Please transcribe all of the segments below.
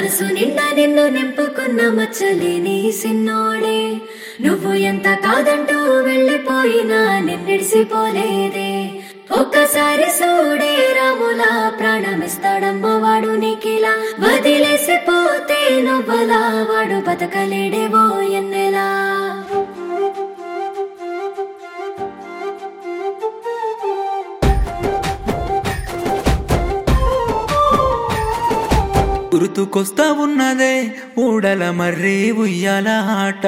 మనసు నిండా నిన్ను నింపుకున్న మచ్చలేని సిన్నోడే నువ్వు ఎంత కాదంటూ వెళ్ళిపోయినా నిన్నిడిసిపోలేదే ఒక్కసారి సూడే రాములా ప్రాణమిస్తాడమ్మ వాడు నీకిలా వదిలేసిపోతే నువ్వలా వాడు బతకలేడేవో ఎన్నెలా గుర్తుకొస్తా ఉన్నదే ఊడల మర్రి ఉయ్యాల ఆట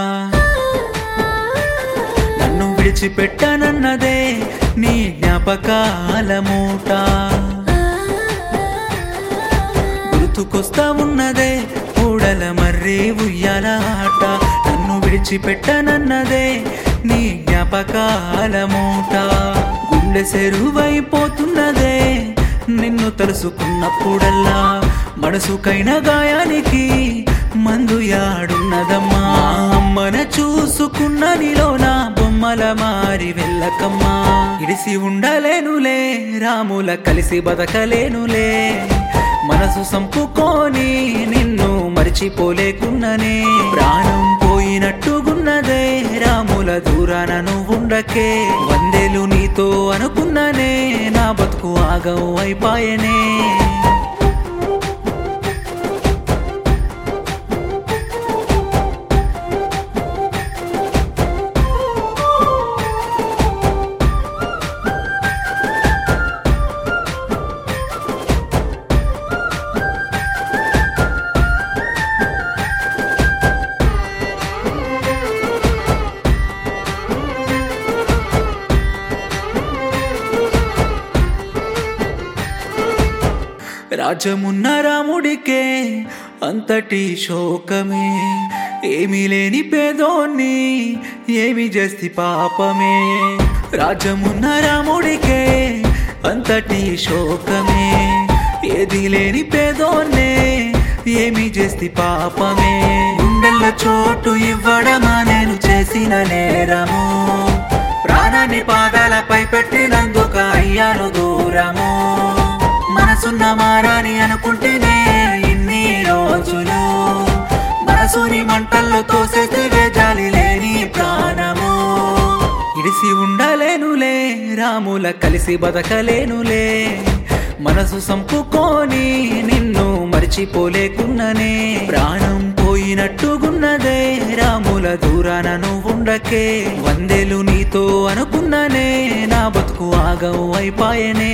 నన్ను విడిచిపెట్టనన్నదే నీ జ్ఞాపకాల మూట గుర్తుకొస్తా ఉన్నదే ఊడల మర్రి ఉయ్యాల ఆట నన్ను విడిచిపెట్టనన్నదే నీ జ్ఞాపకాల మూట గుండె సెరువైపోతున్నదే నిన్ను తలుసుకున్నప్పుడల్లా మనసుకైన గాయానికి మందు యాడున్నదమ్మా అమ్మన చూసుకున్న నీలోన బొమ్మల మారి వెళ్ళకమ్మా ఇడిసి ఉండలేనులే రాముల కలిసి బతకలేనులే మనసు సంపుకొని నిన్ను మరిచిపోలేకున్ననే ప్రాణం పోయినట్టుగున్నదే రాముల దూరాన నువ్వుండకే వందెలు నీతో అనుకున్ననే నా బతుకు ఆగం అయిపాయనే రాజ్యమున్న రాముడికే అంతటి శోకమే ఏమీ లేని పేదోన్ని ఏమి చేసి పాపమే రాజ్యమున్న రాముడికే అంతటి శోకమే ఏది లేని పేదోన్నే ఏమి చేసి పాపమే గుండెల్ల చోటు ఇవ్వడమా నేను చేసిన నేరము ప్రాణాన్ని పాదాలపై పెట్టినందుక అయ్యాను దూరము మనసున్న మారాని అనుకుంటేనే ఇన్ని రోజులు మనసుని మంటల్లో తోసేస్తే జాలి లేని ప్రాణము ఇడిసి ఉండలేనులే రాముల కలిసి బతకలేనులే మనసు సంపుకొని నిన్ను మరిచిపోలేకున్ననే ప్రాణం పోయినట్టుగున్నదే రాముల దూరాన నువ్వుండకే వందెలు నీతో అనుకున్ననే నా బతుకు ఆగం అయిపాయనే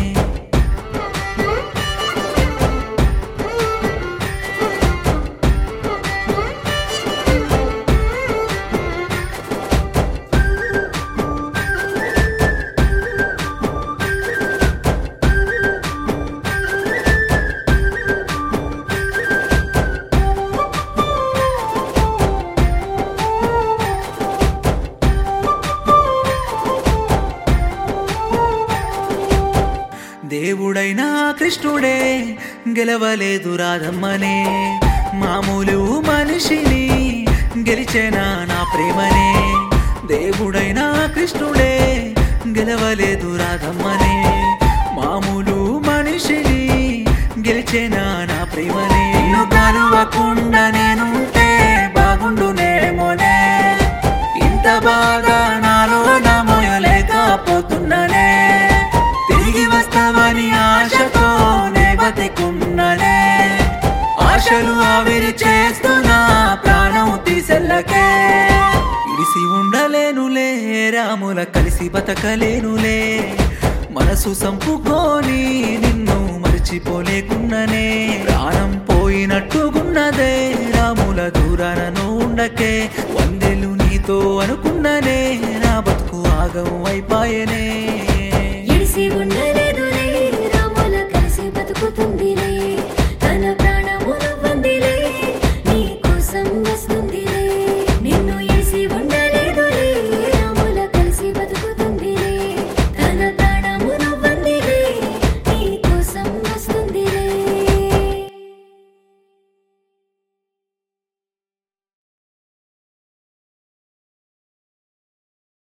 దేవుడైనా కృష్ణుడే గెలవలేదు రాధమ్మనే మామూలు మనిషిని గెలిచేనా నా ప్రేమనే దేవుడైనా కృష్ణుడే గెలవలేదు రాధమ్మనే మామూలు మనిషిని గెలిచేనా నా ప్రేమనే నిన్ను కలవకుండా నేనుంటే బాగుండునేమోనే ఇంత బాగా నాలో నా మోయలేకపోతున్నానే తిరిగి వస్తావని ఆశతోనే బతికున్ననే ఆశలు ఆవిరి చేస్తున్నా ప్రాణం తీసెల్లకే ఇడిసి ఉండలేనులే రాముల కలిసి బతకలేనులే మనసు సంపుకొని నిన్ను మరిచిపోలేకున్ననే ప్రాణం పోయినట్టుగున్నదే రాముల దూరాన నువ్వు ఉండకే వందెలు నీతో అనుకున్ననే నా బతుకు ఆగం అయిపాయనే